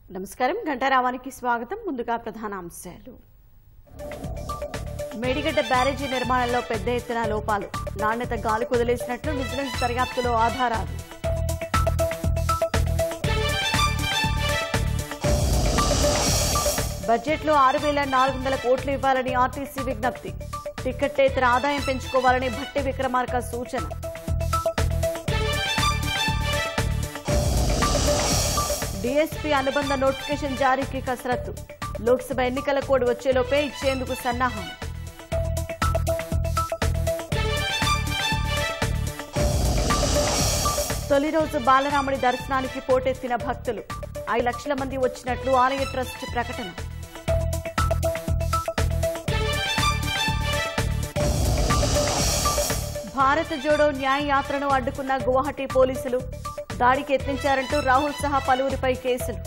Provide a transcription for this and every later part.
నమస్కారం ఘంటారావానికి స్వాగతం ముందుగా ప్రధాన అంశాలు మేడిగడ్డ బ్యారేజీ నిర్మాణంలో పెద్ద ఎత్తున లోపాలు నాణ్యత గాలి కుదిలేసినట్లు విజిలెన్స్ దర్యాప్తులో ఆధారాలు బడ్జెట్లో ఆరు వేల నాలుగు వందల కోట్లు ఇవ్వాలని ఆర్టీసీ విజ్ఞప్తి టికెట్టేతర ఆదాయం పెంచుకోవాలని భట్టి విక్రమార్క సూచన డీఎస్పీ అనుబంధ నోటిఫికేషన్ జారీకి కసరత్తు లోక్సభ ఎన్నికల కోడ్ వచ్చేలోపే ఇచ్చేందుకు సన్నాహం తొలి రోజు బాలరాముడి దర్శనానికి పోటెత్తిన భక్తులు ఐదు లక్షల మంది వచ్చినట్లు ఆలయ ట్రస్ట్ ప్రకటన భారత్ జోడో న్యాయ యాత్రను అడ్డుకున్న గువాహటి పోలీసులు దాడికి యత్నించారంటూ రాహుల్ సహా పలువురిపై కేసులు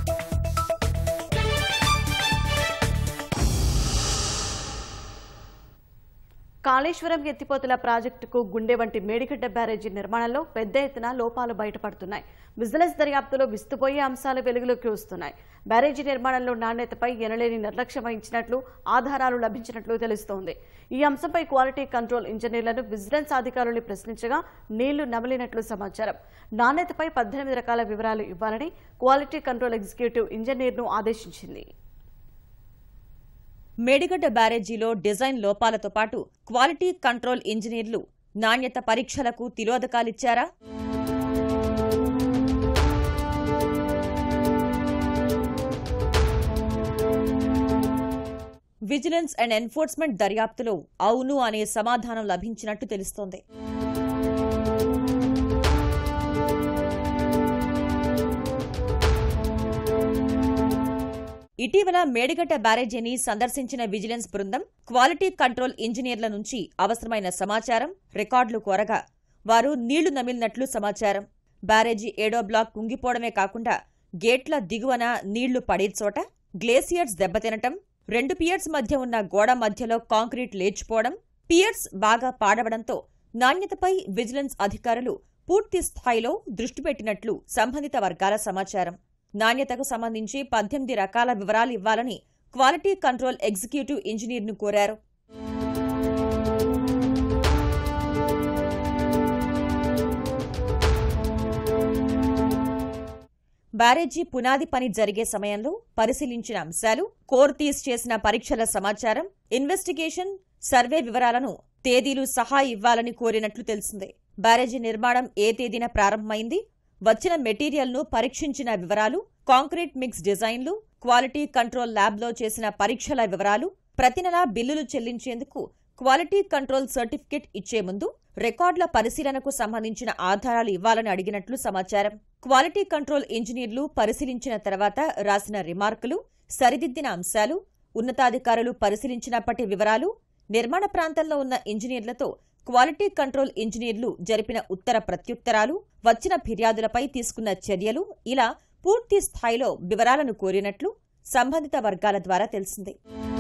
కాళేశ్వరం ఎత్తిపోతల ప్రాజెక్టుకు గుండె వంటి మేడిగడ్డ బ్యారేజీ నిర్మాణంలో పెద్ద ఎత్తున లోపాలు బయటపడుతున్నాయి విజిలెన్స్ దర్యాప్తులో విస్తుపోయే అంశాలు వెలుగులోకి వస్తున్నాయి బ్యారేజీ నిర్మాణంలో నాణ్యతపై ఎనలేని నిర్లక్ష్యం వహించినట్లు ఆధారాలు లభించినట్లు తెలుస్తోంది ఈ అంశంపై క్వాలిటీ కంట్రోల్ ఇంజనీర్లను విజిలెన్స్ అధికారులు ప్రశ్నించగా నీళ్లు నమలినట్లు సమాచారం నాణ్యతపై పద్దెనిమిది రకాల వివరాలు ఇవ్వాలని క్వాలిటీ కంట్రోల్ ఎగ్జిక్యూటివ్ ఇంజనీర్ను ఆదేశించింది మేడిగడ్డ బ్యారేజీలో డిజైన్ లోపాలతో పాటు క్వాలిటీ కంట్రోల్ ఇంజనీర్లు నాణ్యత పరీక్షలకు తిలోదకాలిచ్చారా విజిలెన్స్ అండ్ ఎన్ఫోర్స్మెంట్ దర్యాప్తులో అవును అనే సమాధానం లభించినట్టు తెలుస్తోంది ఇటీవల మేడిగడ్డ బ్యారేజీని సందర్శించిన విజిలెన్స్ బృందం క్వాలిటీ కంట్రోల్ ఇంజనీర్ల నుంచి అవసరమైన సమాచారం రికార్డులు కోరగా వారు నీళ్లు నమిలినట్లు సమాచారం బ్యారేజీ ఏడో బ్లాక్ కుంగిపోవడమే కాకుండా గేట్ల దిగువన నీళ్లు పడే చోట గ్లేసియర్స్ దెబ్బతినటం రెండు పియర్స్ మధ్య ఉన్న గోడ మధ్యలో కాంక్రీట్ లేచిపోవడం పియర్స్ బాగా పాడవడంతో నాణ్యతపై విజిలెన్స్ అధికారులు పూర్తి స్థాయిలో దృష్టి పెట్టినట్లు సంబంధిత వర్గాల సమాచారం నాణ్యతకు సంబంధించి పద్దెనిమిది రకాల వివరాలు ఇవ్వాలని క్వాలిటీ కంట్రోల్ ఎగ్జిక్యూటివ్ ఇంజనీర్ను కోరారు బ్యారేజీ పునాది పని జరిగే సమయంలో పరిశీలించిన అంశాలు కోర్ తీస్ చేసిన పరీక్షల సమాచారం ఇన్వెస్టిగేషన్ సర్వే వివరాలను తేదీలు సహా ఇవ్వాలని కోరినట్లు తెలిసింది బ్యారేజీ నిర్మాణం ఏ తేదీన ప్రారంభమైంది వచ్చిన మెటీరియల్ను పరీక్షించిన వివరాలు కాంక్రీట్ మిక్స్ డిజైన్లు క్వాలిటీ కంట్రోల్ ల్యాబ్లో చేసిన పరీక్షల వివరాలు ప్రతి నెలా బిల్లులు చెల్లించేందుకు క్వాలిటీ కంట్రోల్ సర్టిఫికెట్ ఇచ్చే ముందు రికార్డుల పరిశీలనకు సంబంధించిన ఆధారాలు ఇవ్వాలని అడిగినట్లు సమాచారం క్వాలిటీ కంట్రోల్ ఇంజనీర్లు పరిశీలించిన తర్వాత రాసిన రిమార్కులు సరిదిద్దిన అంశాలు ఉన్నతాధికారులు పరిశీలించినప్పటి వివరాలు నిర్మాణ ప్రాంతంలో ఉన్న ఇంజనీర్లతో క్వాలిటీ కంట్రోల్ ఇంజనీర్లు జరిపిన ఉత్తర ప్రత్యుత్తరాలు వచ్చిన ఫిర్యాదులపై తీసుకున్న చర్యలు ఇలా పూర్తి స్థాయిలో వివరాలను కోరినట్లు సంబంధిత వర్గాల ద్వారా తెలిసింది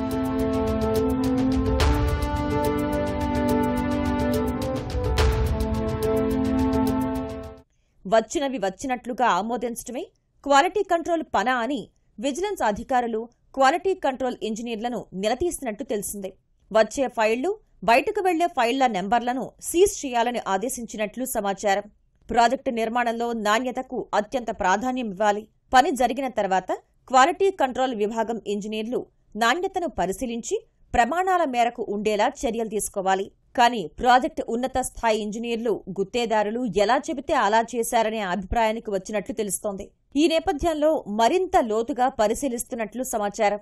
వచ్చినవి వచ్చినట్లుగా ఆమోదించడమే క్వాలిటీ కంట్రోల్ పన అని విజిలెన్స్ అధికారులు క్వాలిటీ కంట్రోల్ ఇంజనీర్లను నిలదీసినట్టు తెలిసింది వచ్చే ఫైళ్లు బయటకు వెళ్లే ఫైళ్ల నెంబర్లను సీజ్ చేయాలని ఆదేశించినట్లు సమాచారం ప్రాజెక్టు నిర్మాణంలో నాణ్యతకు అత్యంత ప్రాధాన్యం ఇవ్వాలి పని జరిగిన తర్వాత క్వాలిటీ కంట్రోల్ విభాగం ఇంజనీర్లు నాణ్యతను పరిశీలించి ప్రమాణాల మేరకు ఉండేలా చర్యలు తీసుకోవాలి కానీ ప్రాజెక్టు ఉన్నత స్థాయి ఇంజనీర్లు గుత్తేదారులు ఎలా చెబితే అలా చేశారనే అభిప్రాయానికి వచ్చినట్లు తెలుస్తోంది ఈ నేపథ్యంలో మరింత లోతుగా పరిశీలిస్తున్నట్లు సమాచారం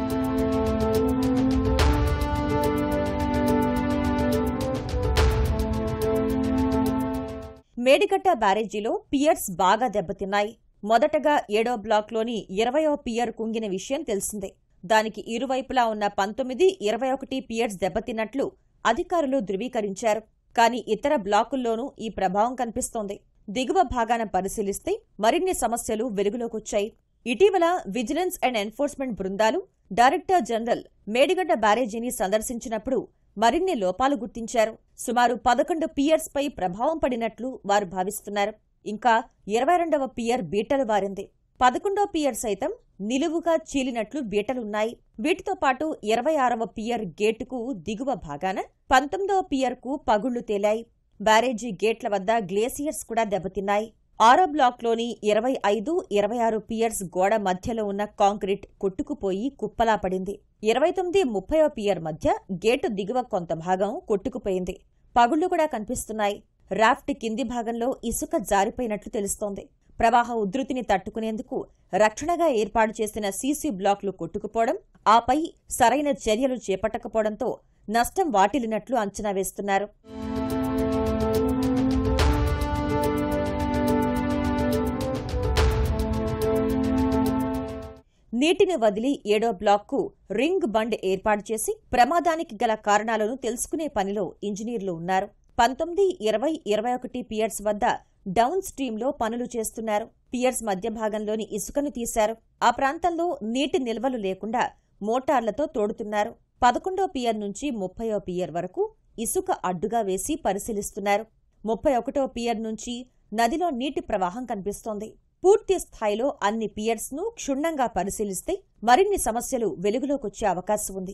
మేడిగడ్డ బ్యారేజీలో పియర్స్ బాగా దెబ్బతిన్నాయి మొదటగా ఏడో బ్లాక్లోని ఇరవయో పియర్ కుంగిన విషయం తెలిసిందే దానికి ఇరువైపులా ఉన్న పంతొమ్మిది ఇరవై ఒకటి పియర్స్ దెబ్బతిన్నట్లు అధికారులు ధృవీకరించారు కానీ ఇతర బ్లాకుల్లోనూ ఈ ప్రభావం కనిపిస్తోంది దిగువ భాగాన పరిశీలిస్తే మరిన్ని సమస్యలు వెలుగులోకొచ్చాయి ఇటీవల విజిలెన్స్ అండ్ ఎన్ఫోర్స్మెంట్ బృందాలు డైరెక్టర్ జనరల్ మేడిగడ్డ బ్యారేజీని సందర్శించినప్పుడు మరిన్ని లోపాలు గుర్తించారు సుమారు పదకొండు పియర్స్ పై ప్రభావం పడినట్లు వారు భావిస్తున్నారు ఇంకా ఇరవై రెండవ పియర్ బీటలు వారింది పదకొండో పియర్ సైతం నిలువుగా చీలినట్లు బీటలున్నాయి వీటితో పాటు ఇరవై ఆరవ పియర్ గేటుకు దిగువ భాగాన పంతొమ్మిదవ పియర్కు పగుళ్లు తేలాయి బ్యారేజీ గేట్ల వద్ద గ్లేసియర్స్ కూడా దెబ్బతిన్నాయి ఆరో బ్లాక్లోని ఇరవై ఐదు ఇరవై ఆరు పియర్స్ గోడ మధ్యలో ఉన్న కాంక్రీట్ కొట్టుకుపోయి కుప్పలా పడింది ఇరవై తొమ్మిది ముప్పైవ పియర్ మధ్య గేటు దిగువ కొంత భాగం కొట్టుకుపోయింది పగుళ్లు కూడా కనిపిస్తున్నాయి రాఫ్ట్ కింది భాగంలో ఇసుక జారిపోయినట్లు తెలుస్తోంది ప్రవాహ ఉధృతిని తట్టుకునేందుకు రక్షణగా ఏర్పాటు చేసిన సీసీ బ్లాక్లు కొట్టుకుపోవడం ఆపై సరైన చర్యలు చేపట్టకపోవడంతో నష్టం వాటిల్లినట్లు అంచనా వేస్తున్నారు నీటిని వదిలి ఏడో బ్లాక్కు రింగ్ బండ్ ఏర్పాటు చేసి ప్రమాదానికి గల కారణాలను తెలుసుకునే పనిలో ఇంజనీర్లు ఉన్నారు పంతొమ్మిది ఇరవై ఇరవై ఒకటి పియర్స్ వద్ద డౌన్ స్ట్రీంలో పనులు చేస్తున్నారు పియర్స్ మధ్య భాగంలోని ఇసుకను తీశారు ఆ ప్రాంతంలో నీటి నిల్వలు లేకుండా మోటార్లతో తోడుతున్నారు పదకొండో పియర్ నుంచి ముప్పయో పియర్ వరకు ఇసుక అడ్డుగా వేసి పరిశీలిస్తున్నారు ముప్పై ఒకటో పియర్ నుంచి నదిలో నీటి ప్రవాహం కనిపిస్తోంది పూర్తి స్థాయిలో అన్ని పియర్స్ ను క్షుణ్ణంగా పరిశీలిస్తే మరిన్ని సమస్యలు వెలుగులోకొచ్చే అవకాశం ఉంది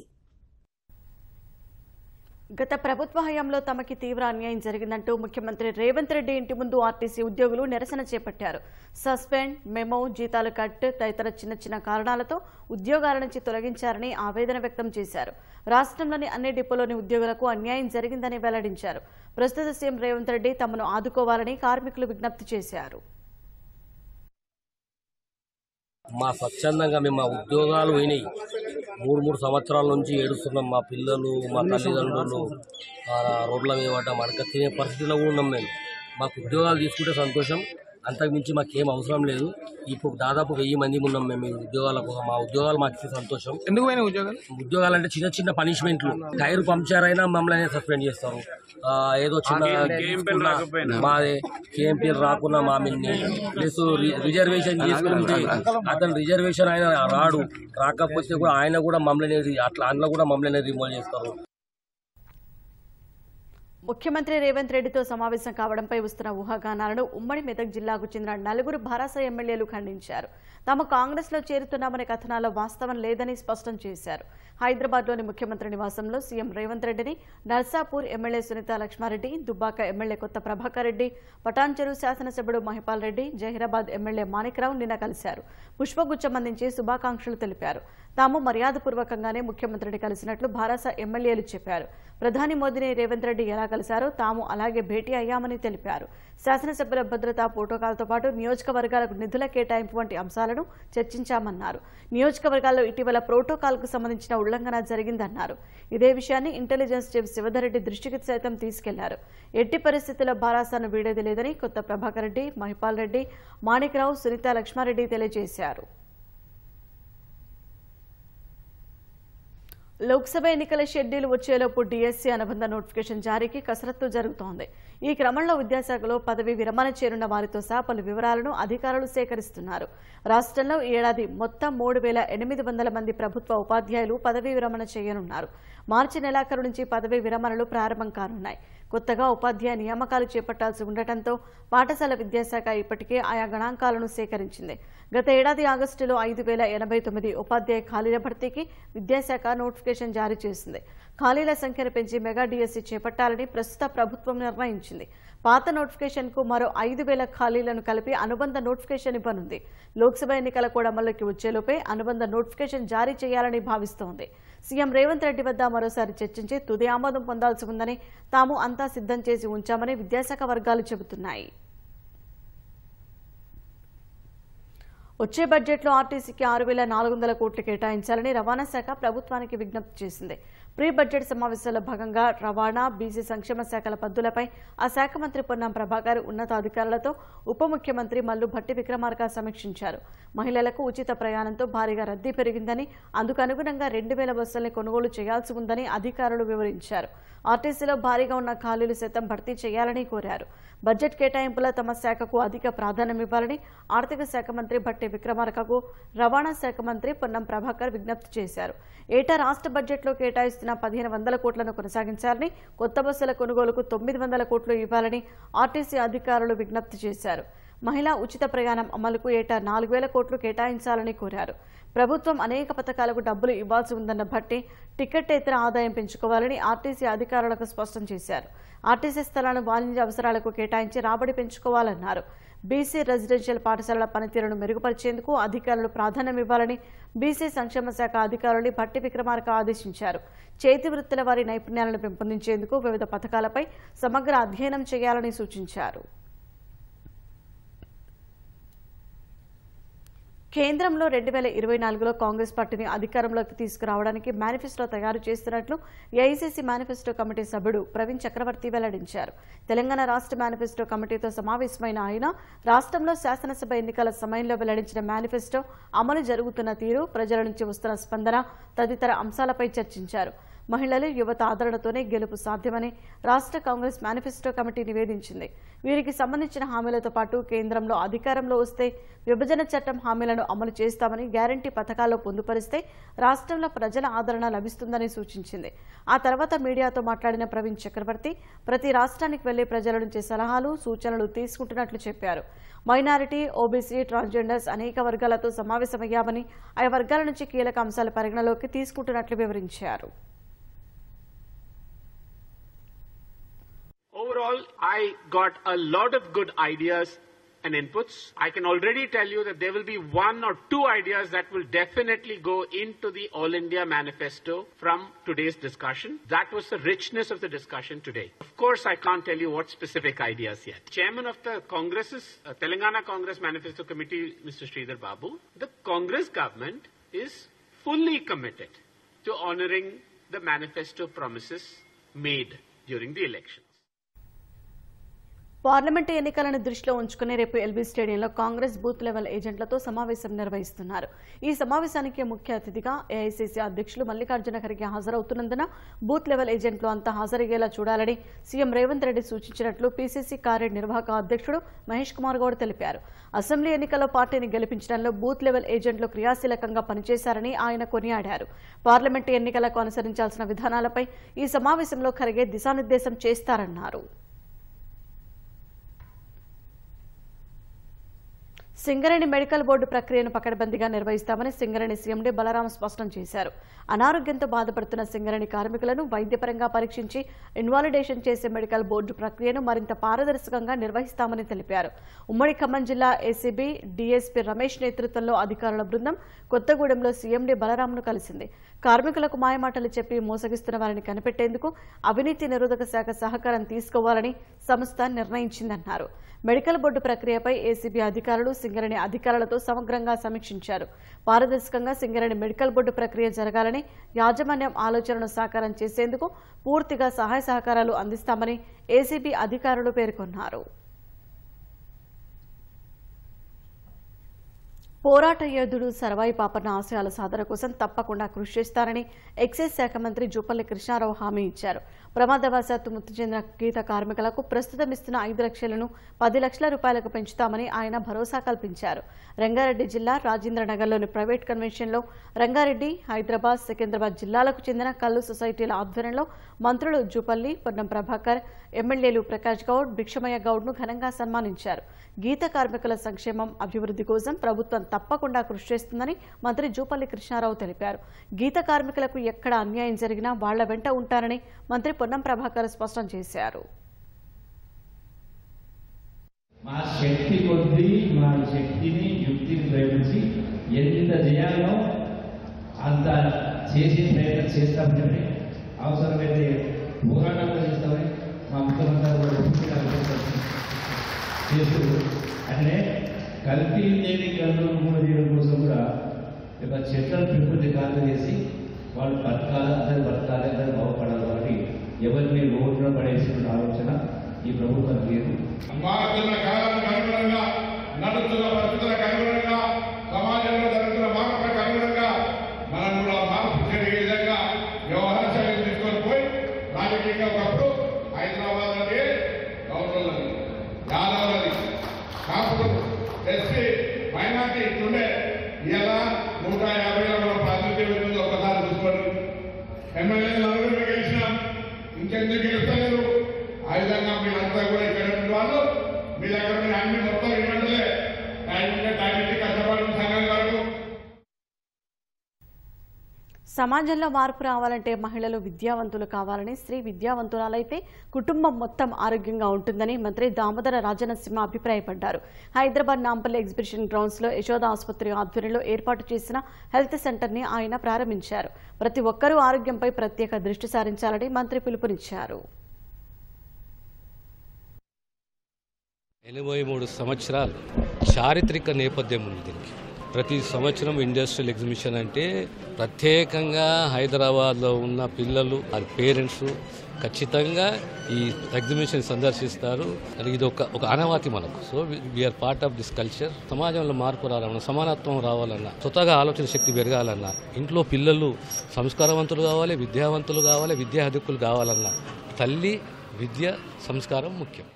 గత ప్రభుత్వ హయాంలో తమకి తీవ్ర అన్యాయం జరిగిందంటూ ముఖ్యమంత్రి రేవంత్ రెడ్డి ఇంటి ముందు ఆర్టీసీ ఉద్యోగులు నిరసన చేపట్టారు సస్పెండ్ మెమో జీతాలు కట్ తదితర చిన్న చిన్న కారణాలతో ఉద్యోగాల నుంచి తొలగించారని ఆవేదన వ్యక్తం చేశారు రాష్ట్రంలోని అన్ని డిపోలోని ఉద్యోగులకు అన్యాయం జరిగిందని వెల్లడించారు ప్రస్తుత సీఎం రేవంత్ రెడ్డి తమను ఆదుకోవాలని కార్మికులు విజ్ఞప్తి చేశారు మా స్వచ్ఛందంగా మేము మా ఉద్యోగాలు పోయినాయి మూడు మూడు సంవత్సరాల నుంచి ఏడుస్తున్నాం మా పిల్లలు మా తల్లిదండ్రులు ఆ రోడ్ల మీద పడ్డాం అడగ తినే పరిస్థితిలో కూడా ఉన్నాం మేము మాకు ఉద్యోగాలు తీసుకుంటే సంతోషం అంతకు మించి మాకేం అవసరం లేదు ఇప్పుడు దాదాపు వెయ్యి మంది ఉన్నాం మేము ఈ ఉద్యోగాల కోసం మా ఉద్యోగాలు మాకు ఇస్తే సంతోషం ఎందుకు పోయిన ఉద్యోగాలు ఉద్యోగాలు అంటే చిన్న చిన్న పనిష్మెంట్లు టైర్ పంక్చర్ అయినా మమ్మల్ని సస్పెండ్ చేస్తారు ఆ, ఏదో చిన్న తీసుకున్న మాదే కేఎంపీఎల్ రాకున్నా మా మిల్ని ప్లస్ రి- రిజర్వేషన్ చేసుకుంటే అతను రిజర్వేషన్ ఆయన రాడు రాకపోతే కూడా ఆయన కూడా మమ్మల్ని రి- అట్లా అందులో కూడా మమ్మల్ని రిమూవ్ చేస్తారు ముఖ్యమంత్రి రేవంత్ రెడ్డితో సమావేశం కావడంపై వస్తున్న ఊహాగానాలను ఉమ్మడి మెదక్ జిల్లాకు చెందిన నలుగురు భారస ఎమ్మెల్యేలు ఖండించారు తాము కాంగ్రెస్ లో చేరుతున్నామనే కథనాల్లో వాస్తవం లేదని స్పష్టం చేశారు హైదరాబాద్లోని ముఖ్యమంత్రి నివాసంలో సీఎం రేవంత్ రెడ్డిని నర్సాపూర్ ఎమ్మెల్యే సునీత లక్ష్మారెడ్డి దుబ్బాక ఎమ్మెల్యే కొత్త ప్రభాకర్ రెడ్డి పటాన్చెరు శాసనసభ్యుడు మహిపాల్ రెడ్డి జహీరాబాద్ ఎమ్మెల్యే మాణిక్రావు నిన్న కలిశారు పుష్పగుచ్చం అందించి శుభాకాంక్షలు తెలిపారు తాము మర్యాదపూర్వకంగానే ముఖ్యమంత్రిని కలిసినట్లు భారస ఎమ్మెల్యేలు చెప్పారు ప్రధాని మోదీని రేవంత్ రెడ్డి ఎలా కలిశారో తాము అలాగే భేటీ అయ్యామని తెలిపారు శాసనసభ్యుల భద్రతా ప్రోటోకాల్తో పాటు నియోజకవర్గాలకు నిధుల కేటాయింపు వంటి అంశాలను చర్చించామన్నారు నియోజకవర్గాల్లో ఇటీవల ప్రోటోకాల్కు సంబంధించిన ఉల్లంఘన జరిగిందన్నారు ఇదే విషయాన్ని ఇంటెలిజెన్స్ చీఫ్ శివధరెడ్డి దృష్టికి సైతం తీసుకెళ్లారు ఎట్టి పరిస్థితుల్లో బారాసాను వీడేది లేదని కొత్త ప్రభాకర్ రెడ్డి మహిపాల్ రెడ్డి మాణిక్రావు సునీత లక్ష్మారెడ్డి తెలియజేశారు లోక్సభ ఎన్నికల షెడ్యూల్ వచ్చేలోపు డిఎస్సీ అనుబంధ నోటిఫికేషన్ జారీకి కసరత్తు జరుగుతోంది ఈ క్రమంలో విద్యాశాఖలో పదవి విరమణ చేరున్న వారితో సహా పలు వివరాలను అధికారులు సేకరిస్తున్నారు రాష్ట్రంలో ఈ ఏడాది మొత్తం మూడు వేల ఎనిమిది వందల మంది ప్రభుత్వ ఉపాధ్యాయులు పదవీ విరమణ చేయనున్నారు మార్చి నెలాఖరు నుంచి పదవీ విరమణలు ప్రారంభం కానున్నాయి కొత్తగా ఉపాధ్యాయ నియామకాలు చేపట్టాల్సి ఉండటంతో పాఠశాల విద్యాశాఖ ఇప్పటికే ఆయా గణాంకాలను సేకరించింది గత ఏడాది ఆగస్టులో ఐదు వేల ఎనభై తొమ్మిది ఉపాధ్యాయ ఖాళీల భర్తీకి విద్యాశాఖ నోటిఫికేషన్ జారీ చేసింది ఖాళీల సంఖ్యను పెంచి మెగా డిఎస్సీ చేపట్టాలని ప్రస్తుత ప్రభుత్వం నిర్ణయించింది పాత నోటిఫికేషన్కు మరో ఐదు వేల ఖాళీలను కలిపి అనుబంధ నోటిఫికేషన్ ఇవ్వనుంది లోక్సభ ఎన్నికల కూడా అమల్లోకి వచ్చేలోపే అనుబంధ నోటిఫికేషన్ జారీ చేయాలని భావిస్తోంది సీఎం రేవంత్ రెడ్డి వద్ద మరోసారి చర్చించి తుది ఆమోదం పొందాల్సి ఉందని తాము అంతా సిద్ధం చేసి ఉంచామని విద్యాశాఖ వర్గాలు చెబుతున్నాయి వచ్చే బడ్జెట్లో ఆర్టీసీకి ఆరు వేల నాలుగు వందల కోట్లు కేటాయించాలని రవాణా శాఖ ప్రభుత్వానికి విజ్ఞప్తి చేసింది ప్రీ బడ్జెట్ సమావేశాల్లో భాగంగా రవాణా బీసీ సంక్షేమ శాఖల పద్దులపై ఆ శాఖ మంత్రి పొన్నం ప్రభాకర్ ఉన్నతాధికారులతో ఉప ముఖ్యమంత్రి మల్లు భట్టి విక్రమార్క సమీక్షించారు మహిళలకు ఉచిత ప్రయాణంతో భారీగా రద్దీ పెరిగిందని అందుకు అనుగుణంగా రెండు వేల బస్సుల్ని కొనుగోలు చేయాల్సి ఉందని అధికారులు వివరించారు ఆర్టీసీలో భారీగా ఉన్న ఖాళీలు సైతం భర్తీ చేయాలని కోరారు బడ్జెట్ కేటాయింపులో తమ శాఖకు అధిక ప్రాధాన్యం ఇవ్వాలని ఆర్థిక శాఖ మంత్రి భట్టి విక్రమార్కకు రవాణా శాఖ మంత్రి పొన్నం ప్రభాకర్ విజ్ఞప్తి చేశారు ఏటా రాష్ట్ర బడ్జెట్లో కేటాయిస్తున్న పదిహేను వందల కోట్లను కొనసాగించాలని కొత్త బస్సుల కొనుగోలుకు తొమ్మిది వందల కోట్లు ఇవ్వాలని ఆర్టీసీ అధికారులు విజ్ఞప్తి చేశారు మహిళా ఉచిత ప్రయాణం అమలుకు ఏటా నాలుగు వేల కోట్లు కేటాయించాలని కోరారు ప్రభుత్వం అనేక పథకాలకు డబ్బులు ఇవ్వాల్సి ఉందన్న భట్టి టికెట్టేతర ఆదాయం పెంచుకోవాలని ఆర్టీసీ అధికారులకు స్పష్టం చేశారు ఆర్టీసీ స్థలాలను వాణిజ్య అవసరాలకు కేటాయించి రాబడి పెంచుకోవాలన్నారు బీసీ రెసిడెన్షియల్ పాఠశాలల పనితీరును మెరుగుపరిచేందుకు అధికారులు ప్రాధాన్యం ఇవ్వాలని బీసీ సంక్షేమ శాఖ అధికారులని భట్టి విక్రమార్క ఆదేశించారు చేతి వృత్తుల వారి నైపుణ్యాలను పెంపొందించేందుకు వివిధ పథకాలపై సమగ్ర అధ్యయనం చేయాలని సూచించారు కేంద్రంలో రెండు వేల ఇరవై నాలుగులో కాంగ్రెస్ పార్టీని అధికారంలోకి తీసుకురావడానికి మేనిఫెస్టో తయారు చేస్తున్నట్లు ఏఐసీసీ మేనిఫెస్టో కమిటీ సభ్యుడు ప్రవీణ్ చక్రవర్తి వెల్లడించారు తెలంగాణ రాష్ట్ర మేనిఫెస్టో కమిటీతో సమావేశమైన ఆయన రాష్ట్రంలో శాసనసభ ఎన్నికల సమయంలో వెల్లడించిన మేనిఫెస్టో అమలు జరుగుతున్న తీరు ప్రజల నుంచి వస్తున్న స్పందన తదితర అంశాలపై చర్చించారు మహిళలు యువత ఆదరణతోనే గెలుపు సాధ్యమని రాష్ట్ర కాంగ్రెస్ మేనిఫెస్టో కమిటీ నివేదించింది వీరికి సంబంధించిన హామీలతో పాటు కేంద్రంలో అధికారంలో వస్తే విభజన చట్టం హామీలను అమలు చేస్తామని గ్యారంటీ పథకాల్లో పొందుపరిస్తే రాష్ట్రంలో ప్రజల ఆదరణ లభిస్తుందని సూచించింది ఆ తర్వాత మీడియాతో మాట్లాడిన ప్రవీణ్ చక్రవర్తి ప్రతి రాష్ట్రానికి వెళ్లే ప్రజల నుంచి సలహాలు సూచనలు తీసుకుంటున్నట్లు చెప్పారు మైనారిటీ ఓబీసీ ట్రాన్స్జెండర్స్ అనేక వర్గాలతో సమావేశమయ్యామని ఆయా వర్గాల నుంచి కీలక అంశాల పరిగణలోకి తీసుకుంటున్నట్లు వివరించారు Overall, I got a lot of good ideas and inputs. I can already tell you that there will be one or two ideas that will definitely go into the All India Manifesto from today's discussion. That was the richness of the discussion today. Of course, I can't tell you what specific ideas yet. Chairman of the Congress's uh, Telangana Congress Manifesto Committee, Mr. Sridhar Babu, the Congress government is fully committed to honoring the manifesto promises made during the elections. Parliament ఎన్నికలను దృష్టిలో ఉంచుకుని రేపు LB స్టేడియంలో Congress booth level ఏజెంట్లతో సమావేశం నిర్వహిస్తున్నారు ఈ సమావేశానికి ముఖ్య అతిథిగా ఏఐసీసీ అధ్యక్షులు మల్లికార్జున ఖర్గే హాజరవుతున్నందున బూత్ లెవెల్ ఏజెంట్లు అంతా హాజరయ్యేలా చూడాలని సీఎం రేవంత్ రెడ్డి సూచించినట్లు పీసీసీ కార్యనిర్వాహక అధ్యక్షుడు మహేష్ కుమార్ గౌడ్ తెలిపారు అసెంబ్లీ ఎన్నికల్లో పార్టీని గెలిపించడంలో బూత్ లెవెల్ ఏజెంట్లు క్రియాశీలకంగా పనిచేశారని ఆయన కొనియాడారు పార్లమెంటు ఎన్నికలకు అనుసరించాల్సిన విధానాలపై ఈ సమావేశంలో ఖర్గే దిశానిర్దేశం చేస్తారన్నారు సింగరేణి మెడికల్ బోర్డు ప్రక్రియను పకడ్బందీగా నిర్వహిస్తామని సింగరేణి సీఎండీ బలరాం స్పష్టం చేశారు అనారోగ్యంతో బాధపడుతున్న సింగరేణి కార్మికులను వైద్యపరంగా పరీక్షించి ఇన్వాలిడేషన్ చేసే మెడికల్ బోర్డు ప్రక్రియను మరింత పారదర్శకంగా నిర్వహిస్తామని తెలిపారు ఉమ్మడి ఖమ్మం జిల్లా ఏసీబీ డీఎస్పీ రమేష్ నేతృత్వంలో అధికారుల బృందం కొత్తగూడెంలో సీఎండీ బలరాంను కలిసింది కార్మికులకు మాయమాటలు చెప్పి మోసగిస్తున్న వారిని కనిపెట్టేందుకు అవినీతి నిరోధక శాఖ సహకారం తీసుకోవాలని సంస్థ నిర్ణయించిందన్నారు మెడికల్ బోర్డు ప్రక్రియపై ఏసీబీ అధికారులు సింగరేణి అధికారులతో సమగ్రంగా సమీక్షించారు పారదర్శకంగా సింగరేణి మెడికల్ బోర్డు ప్రక్రియ జరగాలని యాజమాన్యం ఆలోచనను సాకారం చేసేందుకు పూర్తిగా సహాయ సహకారాలు అందిస్తామని ఏసీబీ అధికారులు పేర్కొన్నారు పోరాట యోధుడు సర్వాయి పాపన్న ఆశయాల సాధన కోసం తప్పకుండా కృషి చేస్తారని ఎక్సైజ్ శాఖ మంత్రి జూపల్లి కృష్ణారావు హామీ ఇచ్చారు ప్రమాదవశాత్తు మృతి చెందిన గీత కార్మికులకు ప్రస్తుతం ఇస్తున్న ఐదు లక్షలను పది లక్షల రూపాయలకు పెంచుతామని ఆయన భరోసా కల్పించారు రంగారెడ్డి జిల్లా రాజేంద్రనగర్లోని ప్రైవేట్ కన్వెన్షన్లో రంగారెడ్డి హైదరాబాద్ సికింద్రాబాద్ జిల్లాలకు చెందిన కల్లు సొసైటీల ఆధ్వర్యంలో మంత్రులు జూపల్లి పొన్నం ప్రభాకర్ ఎమ్మెల్యేలు ప్రకాష్ గౌడ్ భిక్షమయ్య గౌడ్ను ఘనంగా సన్మానించారు గీత కార్మికుల సంక్షేమం అభివృద్ధి కోసం ప్రభుత్వం తప్పకుండా కృషి చేస్తుందని మంత్రి జూపల్లి కృష్ణారావు తెలిపారు గీత కార్మికులకు ఎక్కడ అన్యాయం జరిగినా వాళ్ల వెంట ఉంటారని మంత్రి పొన్నం ప్రభాకర్ స్పష్టం చేశారు మా శక్తి కొద్దీ మా శక్తిని యుక్తిని ప్రయోగించి ఎంత చేయాలో అంత చేసే ప్రయత్నం చేస్తామని చెప్పి అవసరమైతే పోరాటం కూడా చేస్తామని మా ముఖ్యమంత్రి కూడా ఒప్పుకున్నారు. చేస్తూ అంటే కల్తీ లేని గన్నులు మూడు తీయడం కోసం కూడా ఒక చెట్లను పెంపుని కాదు చేసి వాళ్ళు బతకాలి అందరు బతకాలి అందరు బాగుపడాలి కాబట్టి ఎవరిని రోడ్డున పడేసిన ఆలోచన ఈ ప్రభుత్వం లేదు మారుతున్న కాలానికి అనుగుణంగా నడుస్తున్న పరిస్థితులకు అనుగుణంగా సమాజంలో జరుగుతున్న మార్పులకు అనుగుణంగా మనం కూడా మార్పు జరిగే విధంగా వ్యవహార శైలి తీసుకొని పోయి రాజకీయంగా ఒకప్పుడు హైదరాబాద్ అంటే గౌరవులది యాదవులది కాపులు ఎస్సీ మైనార్టీ ఇట్లుండే ఇలా నూట యాభైలో మనం ప్రాతినిధ్యం ఉంటుంది ఒకసారి చూసుకోండి ఎమ్మెల్యేలు నలుగురు గెలిచినాం ఇంకెందుకు గెలుస్తలేరు ఆ విధంగా మీరంతా కూడా ఇక్కడ ఉన్న వాళ్ళు మీ దగ్గర ఉన్న అన్ని మొత్తం ఇవ్వండిలే టైం ఉంటే టైం ఇచ్చి కష్టపడి సంఘం వరకు సమాజంలో మార్పు రావాలంటే మహిళలు విద్యావంతులు కావాలని స్త్రీ విద్యావంతురాలైతే కుటుంబం మొత్తం ఆరోగ్యంగా ఉంటుందని మంత్రి దామోదర రాజనరసింహ అభిప్రాయపడ్డారు హైదరాబాద్ నాంపల్లి ఎగ్జిబిషన్ గ్రౌండ్స్ లో యశోద ఆసుపత్రి ఆధ్వర్యంలో ఏర్పాటు చేసిన హెల్త్ సెంటర్ ని ఆయన ప్రారంభించారు ప్రతి ఒక్కరూ ఆరోగ్యంపై ప్రత్యేక దృష్టి సారించాలని మంత్రి పిలుపునిచ్చారు ఎనభై మూడు సంవత్సరాలు చారిత్రక నేపథ్యం ఉంది దీనికి ప్రతి సంవత్సరం ఇండస్ట్రియల్ ఎగ్జిబిషన్ అంటే ప్రత్యేకంగా హైదరాబాద్లో ఉన్న పిల్లలు వారి పేరెంట్స్ ఖచ్చితంగా ఈ ఎగ్జిబిషన్ సందర్శిస్తారు అది ఇది ఒక ఒక అనవాతి మనకు so we're part of this culture సమాజంలో మార్పు రావాలన్నా సమానత్వం రావాలన్నా స్వతహాగా ఆలోచన శక్తి పెరగాలన్నా ఇంట్లో పిల్లలు సంస్కారవంతులు కావాలి విద్యావంతులు కావాలి విద్యాధికులు కావాలన్నా తల్లి విద్య సంస్కారం ముఖ్యం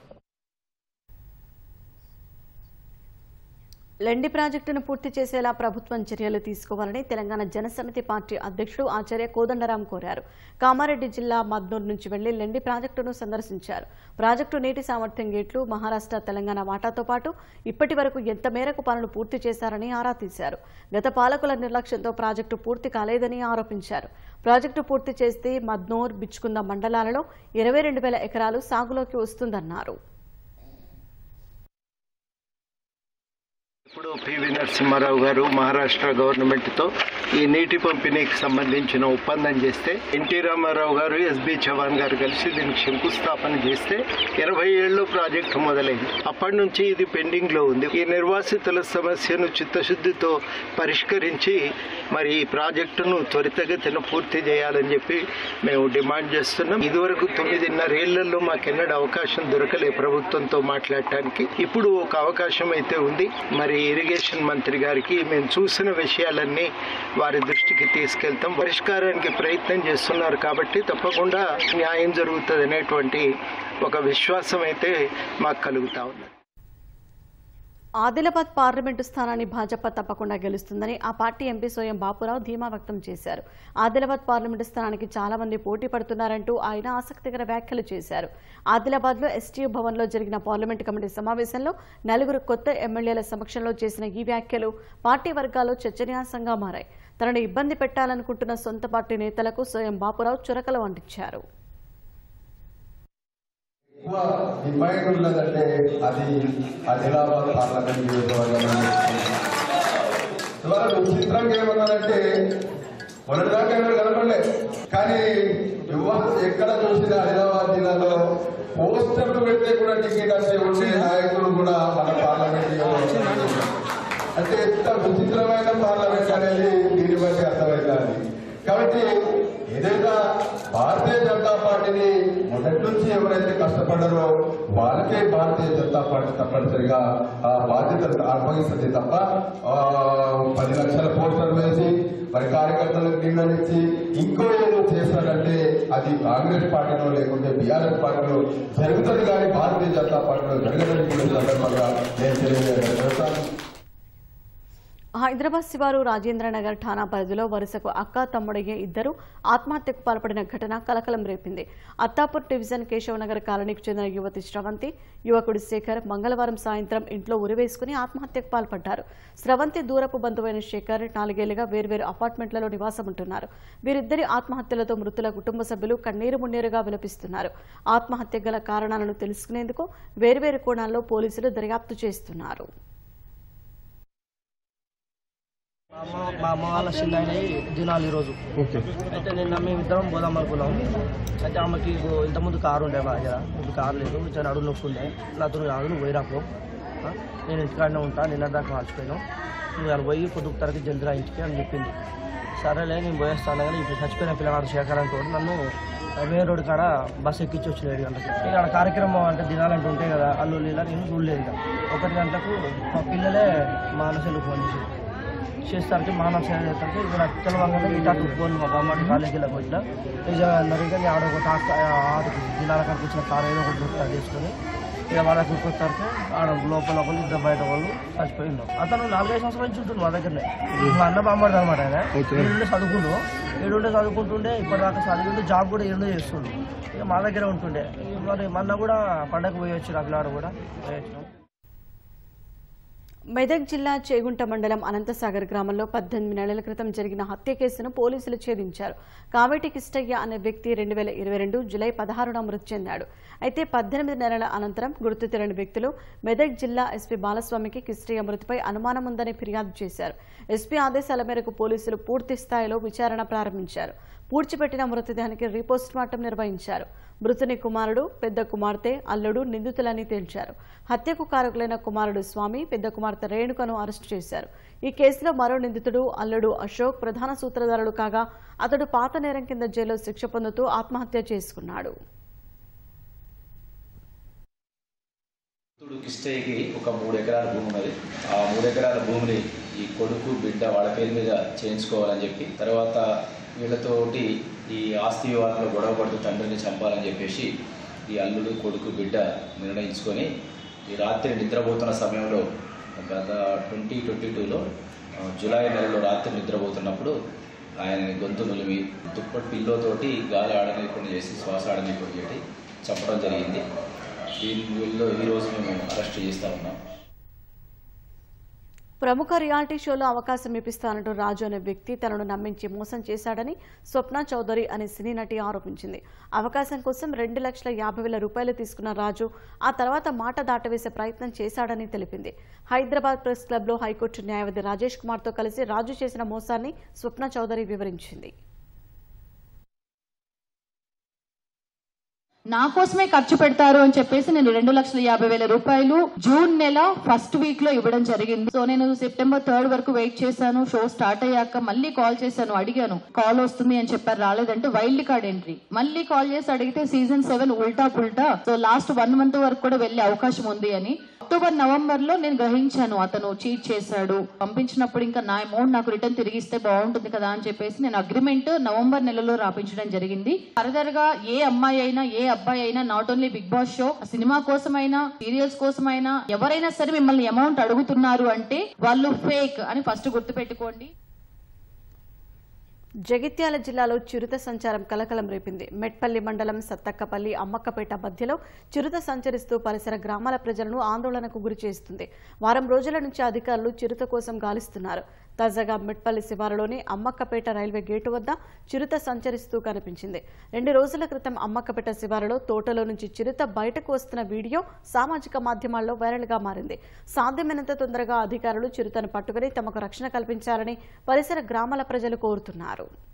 లెండి ప్రాజెక్టును పూర్తి చేసేలా ప్రభుత్వం చర్యలు తీసుకోవాలని తెలంగాణ జనసమితి పార్టీ అధ్యక్షుడు ఆచార్య కోదండరాం కోరారు కామారెడ్డి జిల్లా మద్నూరు నుంచి వెళ్లి లెండి ప్రాజెక్టును సందర్శించారు ప్రాజెక్టు నీటి సామర్థ్యం గేట్లు మహారాష్ట్ర తెలంగాణ వాటాతో పాటు ఇప్పటి వరకు ఎంత మేరకు పనులు పూర్తి చేశారని ఆరా తీశారు గత పాలకుల నిర్లక్ష్యంతో ప్రాజెక్టు పూర్తి కాలేదని ఆరోపించారు ప్రాజెక్టు పూర్తి చేస్తే మద్నూర్ బిచ్చుకుంద మండలాలలో ఇరవై రెండు వేల ఎకరాలు సాగులోకి వస్తుందన్నారు ఇప్పుడు పివి నరసింహారావు గారు మహారాష్ట్ర గవర్నమెంట్తో ఈ నీటి పంపిణీకి సంబంధించిన ఒప్పందం చేస్తే ఎన్టీ రామారావు గారు ఎస్బి చవాన్ గారు కలిసి దీనికి శంకుస్థాపన చేస్తే ఇరవై ఏళ్ళు ప్రాజెక్టు మొదలైంది అప్పటి నుంచి ఇది పెండింగ్ లో ఉంది ఈ నిర్వాసితుల సమస్యను చిత్తశుద్ధితో పరిష్కరించి మరి ఈ ప్రాజెక్టును త్వరితగతిన పూర్తి చేయాలని చెప్పి మేము డిమాండ్ చేస్తున్నాం ఇదివరకు తొమ్మిదిన్నర ఏళ్లలో మాకెన్నడూ అవకాశం దొరకలే ప్రభుత్వంతో మాట్లాడటానికి ఇప్పుడు ఒక అవకాశం అయితే ఉంది మరి ఇరిగేషన్ మంత్రి గారికి మేము చూసిన విషయాలన్నీ వారి దృష్టికి తీసుకెళ్తాం పరిష్కారానికి ప్రయత్నం చేస్తున్నారు కాబట్టి తప్పకుండా న్యాయం జరుగుతుంది అనేటువంటి ఒక విశ్వాసం అయితే మాకు కలుగుతా ఉంది ఆదిలాబాద్ పార్లమెంటు స్థానాన్ని భాజపా తప్పకుండా గెలుస్తుందని ఆ పార్టీ ఎంపీ సోయం బాపురావు ధీమా వ్యక్తం చేశారు ఆదిలాబాద్ పార్లమెంటు స్థానానికి చాలా మంది పోటీ పడుతున్నారంటూ ఆయన ఆసక్తికర వ్యాఖ్యలు చేశారు ఆదిలాబాద్ లో ఎస్టీయూ భవన్ లో జరిగిన పార్లమెంటు కమిటీ సమావేశంలో నలుగురు కొత్త ఎమ్మెల్యేల సమక్షంలో చేసిన ఈ వ్యాఖ్యలు పార్టీ వర్గాల్లో చర్చనీయాంశంగా మారాయి తనను ఇబ్బంది పెట్టాలనుకుంటున్న సొంత పార్టీ నేతలకు సోయం బాపురావు చురకలు అంటించారు ఎక్కువ డిమాండ్ ఉన్నదంటే అది ఆదిలాబాద్ పార్లమెంట్ నియోజకవర్గం ఇవాళ విచిత్రంగా ఏమన్నారంటే మొదటిదాకా ఎవరు కనపడలే కానీ ఇవాళ ఎక్కడ చూసినా ఆదిలాబాద్ జిల్లాలో పోస్టర్లు పెడితే కూడా టికెట్ అంటే ఉండే నాయకులు కూడా మన పార్లమెంట్ నియోజకవర్గంలో అంటే ఎంత విచిత్రమైన పార్లమెంట్ అనేది దీన్ని బట్టి అర్థమవుతుంది కాబట్టి ఏదైనా భారతీయ జనతా పార్టీని మొదటి నుంచి ఎవరైతే కష్టపడ్డారో వాళ్ళకే భారతీయ జనతా పార్టీ తప్పనిసరిగా ఆ బాధ్యతలు అప్పగిస్తుంది తప్ప ఆ, పది లక్షల పోస్టర్లు వేసి మరి కార్యకర్తలకు నిర్ణయించి ఇంకో ఏదో చేస్తారంటే అది కాంగ్రెస్ పార్టీలో లేకుంటే బీఆర్ఎస్ పార్టీలో జరుగుతుంది కానీ భారతీయ జనతా పార్టీలో జరగదని కూడా ఈ సందర్భంగా నేను తెలియజేస్తాను హైదరాబాద్ శివారు రాజేంద్రనగర్ ఠాణా పరిధిలో వరుసకు అక్క తమ్ముడయ్యే ఇద్దరు ఆత్మహత్యకు పాల్పడిన ఘటన కలకలం రేపింది అత్తాపూర్ డివిజన్ కేశవనగర్ కాలనీకి చెందిన యువతి శ్రవంతి యువకుడు శేఖర్ మంగళవారం సాయంత్రం ఇంట్లో ఉరివేసుకుని ఆత్మహత్యకు పాల్పడ్డారు స్రవంతి దూరపు బంధువైన శేఖర్ నాలుగేళ్లుగా వేర్వేరు అపార్ట్మెంట్లలో నివాసం ఉంటున్నారు వీరిద్దరి ఆత్మహత్యలతో మృతుల కుటుంబ సభ్యులు కన్నీరు మున్నీరుగా విలపిస్తున్నారు ఆత్మహత్య గల కారణాలను తెలుసుకునేందుకు వేర్వేరు కోణాల్లో పోలీసులు దర్యాప్తు చేస్తున్నారు మా అమ్మ మా అమ్మ వాళ్ళ చిన్న దినాలు ఈరోజు అయితే నిన్న మేమిద్దరం పోదాం అనుకున్నాం అయితే ఆమెకి ఇగో ఇంతకుముందు కారు ఉండే మా దగ్గర ఇప్పుడు కారు లేదు చాలా అడుగు నొక్కుండే నాతో కాదు నువ్వు పోయిరాపో ఆ, నేను ఇంటికాడనే ఉంటా నిన్న దాకా మర్చిపోయాను నువ్వు అక్కడ పోయి పొద్దుకు తరగతి జల్దిరా ఇంటికి అని చెప్పింది సరేలే నేను పోయేస్తాను కానీ ఇప్పుడు చచ్చిపోయిన పిల్లగాడు శేఖర్ తోడు నన్ను మెయిన్ రోడ్ కాడ బస్ ఎక్కించి వచ్చిన ఏడు గంటలకు ఇక ఆడ కార్యక్రమం అంటే దినాలంటే ఉంటాయి కదా అల్లు ఇలా నేను చూడలేదు ఇక ఒకటి గంటలకు మా పిల్లలే మా అన్నసెల్లు ఫోన్ చేసి చేస్తారంటే మానవ సేవ చేస్తారంటే ఇప్పుడు నాకు తెలవంగానే ఈ టాక్ ఫోన్ మా బామ్మడి కాలేజీకి వెళ్ళి వచ్చిన నిజంగా అన్నారు ఇక ఆడ ఒక టాక్ ఆటకు జిల్లాల కాడికి వచ్చిన కార్ ఏదో ఒకటి దొరుకుతా చేసుకొని ఇక వాళ్ళ చూసుకొచ్చారు ఆడ లోపల ఒకళ్ళు ఇద్దరు బయట వాళ్ళు చచ్చిపోయిండు అతను నాలుగైదు సంవత్సరాల నుంచి ఉంటుండు మా దగ్గరనే మా అన్న బామ్మడు అనమాట ఆయన ఏడుండే చదువుకుండు ఏడుండే చదువుకుంటుండే ఇప్పటిదాకా చదివిండు జాబ్ కూడా ఏడుండే చేస్తుండు ఇక మా దగ్గరే ఉంటుండే మరి మొన్న కూడా పండగ పోయి వచ్చి అభిలాడు కూడా పోయి వచ్చినాం మెదక్ జిల్లా చేగుంట మండలం అనంతసాగర్ గ్రామంలో పద్దెనిమిది నెలల క్రితం జరిగిన హత్య కేసును పోలీసులు ఛేదించారు కావేటి కిష్టయ్య అనే వ్యక్తి రెండు వేల ఇరవై రెండు జులై పదహారున మృతి చెందాడు అయితే పద్దెనిమిది నెలల అనంతరం గుర్తు తెలియని వ్యక్తులు మెదక్ జిల్లా ఎస్పీ బాలస్వామికి కిష్టయ్య మృతిపై అనుమానం ఉందని ఫిర్యాదు చేశారు ఎస్పీ ఆదేశాల మేరకు పోలీసులు పూర్తి స్థాయిలో విచారణ ప్రారంభించారు పూడ్చిపెట్టిన మృతదేహానికి రీపోస్ట్ మార్టం నిర్వహించారు మృతుని కుమారుడు పెద్ద కుమార్తె అల్లుడు నిందితులని తేల్చారు హత్యకు కారకులైన కుమారుడు స్వామి పెద్ద కుమార్తె రేణుకను అరెస్టు చేశారు ఈ కేసులో మరో నిందితుడు అల్లుడు అశోక్ ప్రధాన సూత్రధారుడు కాగా అతడు పాత నేరం కింద జైల్లో శిక్ష పొందుతూ ఆత్మహత్య చేసుకున్నాడు భక్తుడు కిష్టయ్యకి ఒక మూడు ఎకరాల భూమి ఉన్నది ఆ మూడు ఎకరాల భూమిని ఈ కొడుకు బిడ్డ వాళ్ళ పేరు మీద చేయించుకోవాలని చెప్పి తర్వాత వీళ్ళతోటి ఈ ఆస్తి వివాదంలో గొడవ పడుతూ తండ్రిని చంపాలని చెప్పేసి ఈ అల్లుడు కొడుకు బిడ్డ నిర్ణయించుకొని ఈ రాత్రి నిద్రపోతున్న సమయంలో గత ట్వంటీ ట్వంటీ టూలో జూలై నెలలో రాత్రి నిద్రపోతున్నప్పుడు ఆయన గొంతు నులిమి దుప్పటి పిల్లోతోటి గాలి ఆడనీయకుండా చేసి శ్వాస ఆడనీయకుండా చేసి చంపడం జరిగింది దీని వీళ్ళు ఈరోజు మేము అరెస్ట్ చేస్తా ఉన్నాం ప్రముఖ రియాలిటీ షోలో అవకాశం ఇప్పిస్తానంటూ రాజు అనే వ్యక్తి తనను నమ్మించి మోసం చేశాడని స్వప్న చౌదరి అనే సినీ నటి ఆరోపించింది అవకాశం కోసం రెండు లక్షల యాభై వేల రూపాయలు తీసుకున్న రాజు ఆ తర్వాత మాట దాటవేసే ప్రయత్నం చేశాడని తెలిపింది హైదరాబాద్ ప్రెస్ క్లబ్లో హైకోర్టు న్యాయవాది రాజేష్ కుమార్తో కలిసి రాజు చేసిన మోసాన్ని స్వప్న చౌదరి వివరించింది నా కోసమే ఖర్చు పెడతారు అని చెప్పేసి నేను రెండు లక్షల యాభై వేల రూపాయలు జూన్ నెల ఫస్ట్ వీక్ లో ఇవ్వడం జరిగింది సో నేను సెప్టెంబర్ థర్డ్ వరకు వెయిట్ చేశాను షో స్టార్ట్ అయ్యాక మళ్ళీ కాల్ చేశాను అడిగాను కాల్ వస్తుంది అని చెప్పారు రాలేదంటే వైల్డ్ కార్డ్ ఎంట్రీ మళ్ళీ కాల్ చేసి అడిగితే season seven Ulta Pulta so last one month వరకు కూడా వెళ్లే అవకాశం ఉంది అని అక్టోబర్ నవంబర్ లో నేను గ్రహించాను అతను చీట్ చేశాడు పంపించినప్పుడు ఇంకా నా అమౌంట్ నాకు రిటర్న్ తిరిగిస్తే బాగుంటుంది కదా అని చెప్పేసి నేను అగ్రిమెంట్ నవంబర్ నెలలో రాపించడం జరిగింది ఫర్దర్ గా ఏ అమ్మాయి అయినా ఏ అబ్బాయి అయినా not only Bigg Boss show cinema కోసమైనా సీరియల్స్ కోసమైనా ఎవరైనా సరే మిమ్మల్ని అమౌంట్ అడుగుతున్నారు అంటే వాళ్ళు ఫేక్ అని ఫస్ట్ గుర్తుపెట్టుకోండి జగిత్యాల జిల్లాలో చిరుత సంచారం కలకలం రేపింది మెట్పల్లి మండలం సత్తక్కపల్లి అమ్మక్కపేట మధ్యలో చిరుత సంచరిస్తూ పరిసర గ్రామాల ప్రజలను ఆందోళనకు గురి చేస్తుంది వారం రోజుల నుంచి అధికారులు చిరుత కోసం గాలిస్తున్నారు తాజాగా మెట్పల్లి శివారులోని అమ్మక్కపేట రైల్వే గేటు వద్ద చిరుత సంచరిస్తూ కనిపించింది రెండు రోజుల క్రితం అమ్మక్కపేట శివారులో తోటలో నుంచి చిరుత బయటకు వస్తున్న వీడియో సామాజిక మాధ్యమాల్లో వైరల్గా మారింది సాధ్యమైనంత తొందరగా అధికారులు చిరుతను పట్టుకుని తమకు రక్షణ కల్పించాలని పరిసర గ్రామాల ప్రజలు కోరుతున్నారు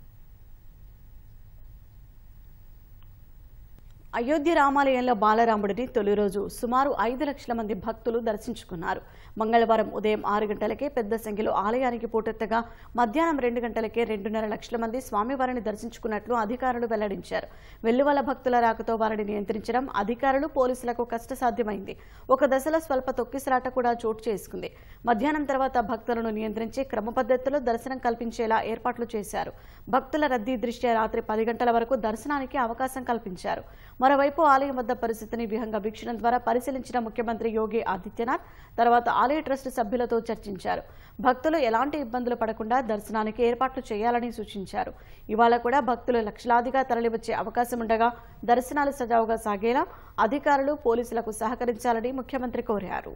అయోధ్య రామాలయంలో బాలరాముడిని తొలి రోజు సుమారు ఐదు లక్షల మంది భక్తులు దర్శించుకున్నారు మంగళవారం ఉదయం ఆరు గంటలకే పెద్ద సంఖ్యలో ఆలయానికి పోటెత్తగా మధ్యాహ్నం రెండు గంటలకే రెండున్నర లక్షల మంది స్వామివారిని దర్శించుకున్నట్లు అధికారులు వెల్లడించారు వెల్లువల భక్తుల రాకతో వారిని నియంత్రించడం అధికారులు పోలీసులకు కష్టసాధ్యమైంది ఒక దశలో స్వల్ప తొక్కిసలాట కూడా చోటు చేసుకుంది మధ్యాహ్నం తర్వాత భక్తులను నియంత్రించి క్రమ పద్ధతిలో దర్శనం కల్పించేలా ఏర్పాట్లు చేశారు భక్తుల రద్దీ దృష్ట్యా రాత్రి పది గంటల వరకు దర్శనానికి అవకాశం కల్పించారు మరోవైపు ఆలయం వద్ద పరిస్థితిని విహంగ వీక్షణం ద్వారా పరిశీలించిన ముఖ్యమంత్రి యోగి ఆదిత్యనాథ్ తర్వాత ఆలయ ట్రస్ట్ సభ్యులతో చర్చించారు భక్తులు ఎలాంటి ఇబ్బందులు పడకుండా దర్శనానికి ఏర్పాట్లు చేయాలని సూచించారు ఇవాళ కూడా భక్తులు లక్షలాదిగా తరలివచ్చే అవకాశం ఉండగా దర్శనాలు సజావుగా సాగేలా అధికారులు పోలీసులకు సహకరించాలని ముఖ్యమంత్రి కోరారు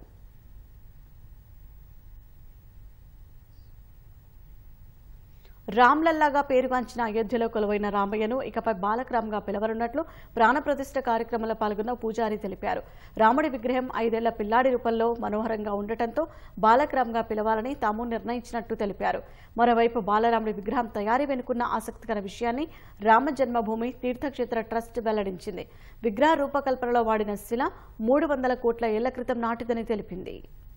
రామ్లల్లాగా పేరుగాంచిన అయోధ్యలో కొలువైన రామయ్యను ఇకపై బాలక్రామ్గా పిలవనున్నట్లు ప్రాణప్రతిష్ఠ కార్యక్రమంలో పాల్గొన్న పూజారి తెలిపారు రాముడి విగ్రహం ఐదేళ్ల పిల్లాడి రూపంలో మనోహరంగా ఉండటంతో బాలక్రామ్గా పిలవాలని తాము నిర్ణయించినట్టు తెలిపారు మరోవైపు బాలరాముడి విగ్రహం తయారీ వెనుకున్న ఆసక్తికర విషయాన్ని రామ జన్మభూమి తీర్థక్షేత్ర ట్రస్ట్ వెల్లడించింది విగ్రహ రూపకల్పనలో వాడిన శిల మూడు వందల కోట్ల ఏళ్ల క్రితం నాటిదని తెలిపింది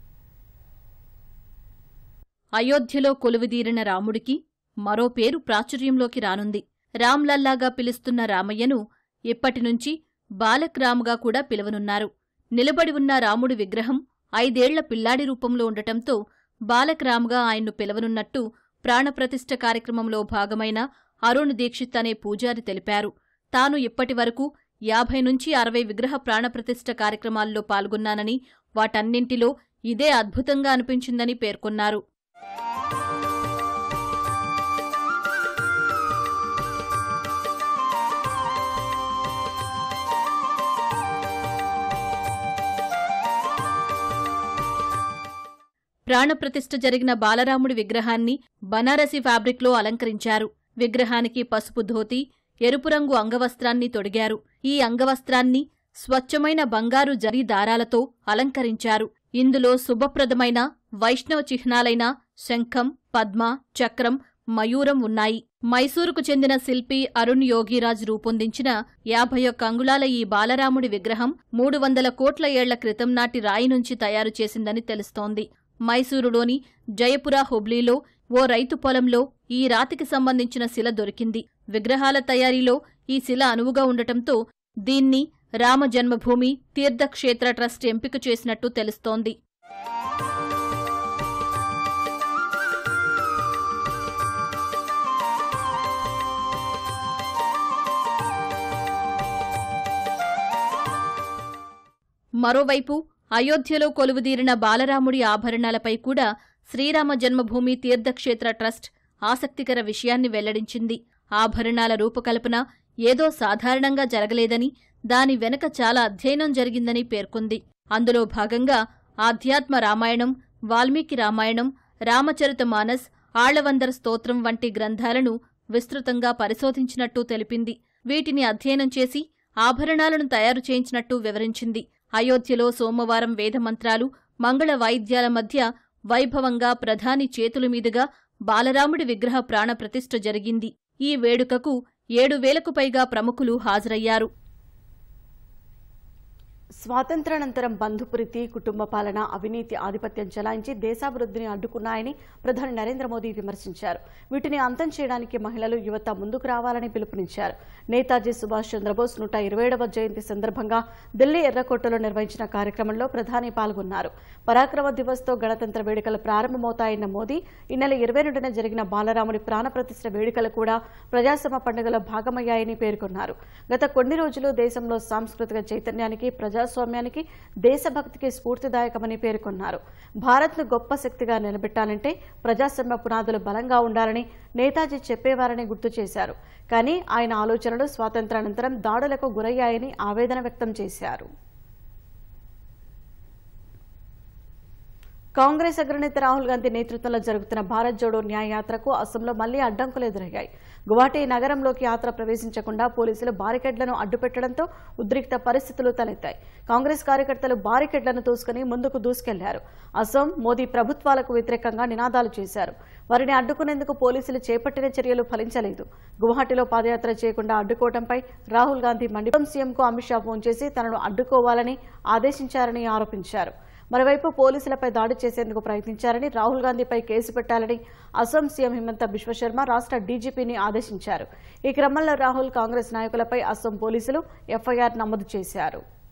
అయోధ్యలో కొలువుదీరిన రాముడికి మరో పేరు ప్రాచుర్యంలోకి రానుంది రామ్లల్లాగా పిలుస్తున్న రామయ్యను ఇప్పటినుంచి బాలక్ రామ్గా కూడా పిలవనున్నారు నిలబడి ఉన్న రాముడి విగ్రహం ఐదేళ్ల పిల్లాడి రూపంలో ఉండటంతో బాలక్ రామ్గా ఆయన్ను పిలవనున్నట్టు ప్రాణప్రతిష్ఠ కార్యక్రమంలో భాగమైన అరుణ్ దీక్షిత్ అనే పూజారి తెలిపారు తాను ఇప్పటివరకు యాభై నుంచి అరవై విగ్రహ ప్రాణప్రతిష్ఠ కార్యక్రమాల్లో పాల్గొన్నానని వాటన్నింటిలో ఇదే అద్భుతంగా అనిపించిందని పేర్కొన్నారు ప్రాణప్రతిష్ఠ జరిగిన బాలరాముడి విగ్రహాన్ని బనారసి ఫ్యాబ్రిక్లో అలంకరించారు విగ్రహానికి పసుపు ధోతి ఎరుపు రంగు అంగవస్త్రాన్ని తొడిగారు ఈ అంగవస్త్రాన్ని స్వచ్ఛమైన బంగారు జరీ దారాలతో అలంకరించారు ఇందులో శుభప్రదమైన వైష్ణవ చిహ్నాలైన శంఖం పద్మ చక్రం మయూరం ఉన్నాయి మైసూరుకు చెందిన శిల్పి అరుణ్ యోగిరాజ్ రూపొందించిన యాభై ఒక్క అంగుళాల ఈ బాలరాముడి విగ్రహం మూడు వందల కోట్ల ఏళ్ల క్రితం నాటి రాయి నుంచి తయారు చేసిందని తెలుస్తోంది మైసూరులోని జయపుర హుబ్లీలో ఓ రైతు పొలంలో ఈ రాతికి సంబంధించిన శిల దొరికింది విగ్రహాల తయారీలో ఈ శిల అనువుగా ఉండటంతో దీన్ని రామ జన్మభూమి తీర్థక్షేత్ర ట్రస్ట్ ఎంపిక చేసినట్టు తెలుస్తోంది మరోవైపు అయోధ్యలో కొలువుదీరిన బాలరాముడి ఆభరణాలపై కూడా శ్రీరామ జన్మభూమి తీర్థక్షేత్ర ట్రస్ట్ ఆసక్తికర విషయాన్ని వెల్లడించింది ఆభరణాల రూపకల్పన ఏదో సాధారణంగా జరగలేదని దాని వెనక చాలా అధ్యయనం జరిగిందని పేర్కొంది అందులో భాగంగా ఆధ్యాత్మ రామాయణం వాల్మీకి రామాయణం రామచరిత మానస్ ఆళ్లవందర స్తోత్రం వంటి గ్రంథాలను విస్తృతంగా పరిశోధించినట్టు తెలిపింది వీటిని అధ్యయనం చేసి ఆభరణాలను తయారు చేయించినట్టు వివరించింది అయోధ్యలో సోమవారం వేదమంత్రాలు మంగళ వాయిద్యాల మధ్య వైభవంగా ప్రధాని చేతుల మీదుగా బాలరాముడి విగ్రహ ప్రాణప్రతిష్ఠ జరిగింది ఈ వేడుకకు ఏడు వేలకు పైగా ప్రముఖులు హాజరయ్యారు స్వాతంత్రానంతరం బంధుప్రీతి కుటుంబ పాలన అవినీతి ఆధిపత్యం చెలాయించి దేశాభివృద్ధిని అడ్డుకున్నాయని ప్రధాని నరేంద్ర మోదీ విమర్శించారు వీటిని అంతం చేయడానికి మహిళలు యువత ముందుకు రావాలని పిలుపునిచ్చారు నేతాజీ సుభాష్ చంద్రబోస్ నూట ఇరవైడవ జయంతి సందర్భంగా ఢిల్లీ ఎర్రకోటలో నిర్వహించిన కార్యక్రమంలో ప్రధాని పాల్గొన్నారు పరాక్రమ దివస్తో గణతంత్ర వేడుకలు ప్రారంభమవుతాయన్న మోదీ ఈ నెల ఇరవై రెండున జరిగిన బాలరాముడి ప్రాణప్రతిష్ఠ వేడుకలు కూడా ప్రజాసమ పండుగలో భాగమయ్యాయని పేర్కొన్నారు గత కొన్ని రోజులు దేశంలో సాంస్కృతిక చైతన్యానికి ప్రజాస్వామ్యానికి దేశభక్తికి స్ఫూర్తిదాయకమని పేర్కొన్నారు భారత్ను గొప్ప శక్తిగా నిలబెట్టాలంటే ప్రజాస్వామ్య పునాదులు బలంగా ఉండాలని నేతాజీ చెప్పేవారని గుర్తు చేశారు కానీ ఆయన ఆలోచనలు స్వాతంత్రానంతరం దాడులకు గురయ్యాయని ఆవేదన వ్యక్తం చేశారు కాంగ్రెస్ అగ్రనేత రాహుల్ గాంధీ నేతృత్వంలో జరుగుతున్న భారత్ జోడో న్యాయ యాత్రకు అసోంలో మళ్లీ అడ్డంకులు ఎదురయ్యాయి గువాహటి నగరంలోకి యాత్ర ప్రవేశించకుండా పోలీసులు బారికేడ్లను అడ్డుపెట్టడంతో ఉద్రిక్త పరిస్థితులు తలెత్తాయి కాంగ్రెస్ కార్యకర్తలు బారికేడ్లను తోసుకుని ముందుకు దూసుకెళ్లారు అసోం మోదీ ప్రభుత్వాలకు వ్యతిరేకంగా నినాదాలు చేశారు వారిని అడ్డుకునేందుకు పోలీసులు చేపట్టిన చర్యలు ఫలించలేదు గువాహటిలో పాదయాత్ర చేయకుండా అడ్డుకోవడంపై రాహుల్ గాంధీ మండిపం సీఎంకు అమిత్ షా ఫోన్ చేసి తనను అడ్డుకోవాలని ఆదేశించారని ఆరోపించారు మరోవైపు పోలీసులపై దాడి చేసేందుకు ప్రయత్నించారని రాహుల్ గాంధీపై కేసు పెట్టాలని అసోం సీఎం హిమంత బిశ్వశర్మ రాష్ట్ర డీజీపీని ఆదేశించారు ఈ క్రమంలో రాహుల్ కాంగ్రెస్ నాయకులపై అసోం పోలీసులు ఎఫ్ఐఆర్ నమోదు చేశారు